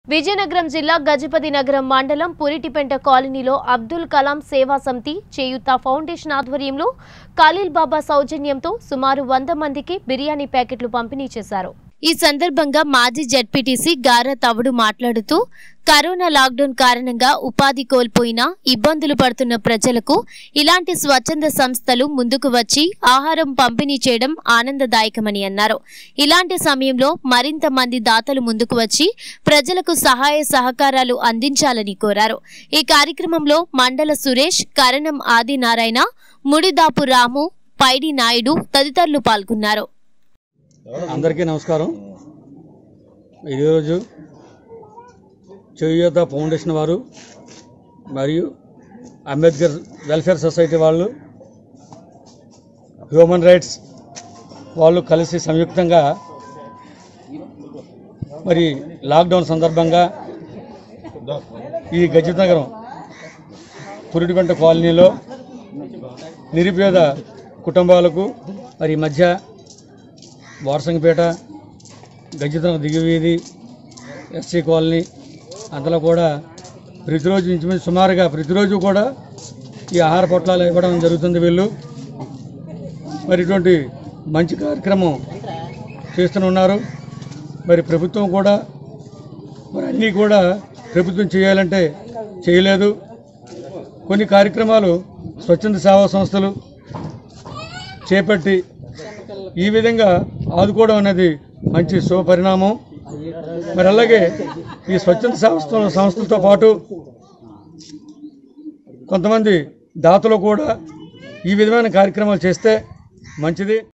విజయనగరం జిల్లా గజపతి నగరం మండలం పురిటిపెంట కాలనీలో అబ్దుల్ కలాం సేవా సమితి చేయుత ఫౌండేషన్ ఆధ్వర్యంలో ఖలీల్ బాబా సౌజన్యంతో సుమారు వంద మందికి బిర్యానీ ప్యాకెట్లు పంపిణీ చేశారు ఈ సందర్భంగా మాజీ జడ్పీటీసీ గార తవుడు మాట్లాడుతూ కరోనా లాక్డౌన్ కారణంగా ఉపాధి కోల్పోయిన ఇబ్బందులు పడుతున్న ప్రజలకు ఇలాంటి స్వచ్ఛంద సంస్థలు ముందుకు వచ్చి ఆహారం పంపిణీ చేయడం ఆనందదాయకమని అన్నారు ఇలాంటి సమయంలో మరింత మంది దాతలు ముందుకు వచ్చి ప్రజలకు సహాయ సహకారాలు అందించాలని కోరారు ఈ కార్యక్రమంలో మండల సురేష్ కరణం ఆదినారాయణ ముడిదాపు రాము పైడి నాయుడు తదితరులు పాల్గొన్నారు అందరికీ నమస్కారం ఈరోజు చేయూత ఫౌండేషన్ వారు మరియు అంబేద్కర్ వెల్ఫేర్ సొసైటీ వాళ్ళు హ్యూమన్ రైట్స్ వాళ్ళు కలిసి సంయుక్తంగా మరి లాక్డౌన్ సందర్భంగా ఈ గజిత్ నగరం పురిటిపెంట కాలనీలో నిరుపేద కుటుంబాలకు మరి ఈ మధ్య వారసంగపేట గజ్జితనం దిగువీధి ఎస్సీ కాలనీ అందులో కూడా ప్రతిరోజు ఇంచుమించు సుమారుగా ప్రతిరోజు కూడా ఈ ఆహార పొట్లాలు ఇవ్వడం జరుగుతుంది వీళ్ళు మరి ఇటువంటి మంచి కార్యక్రమం చేస్తున్నారు మరి ప్రభుత్వం కూడా మరి అన్నీ కూడా ప్రభుత్వం చేయాలంటే చేయలేదు కొన్ని కార్యక్రమాలు స్వచ్ఛంద సేవా సంస్థలు చేపట్టి ఈ విధంగా ఆదుకోవడం అనేది మంచి శుభపరిణామం మరి అలాగే ఈ స్వచ్ఛంద సంస్థ సంస్థలతో పాటు కొంతమంది దాతలు కూడా ఈ విధమైన కార్యక్రమాలు చేస్తే మంచిది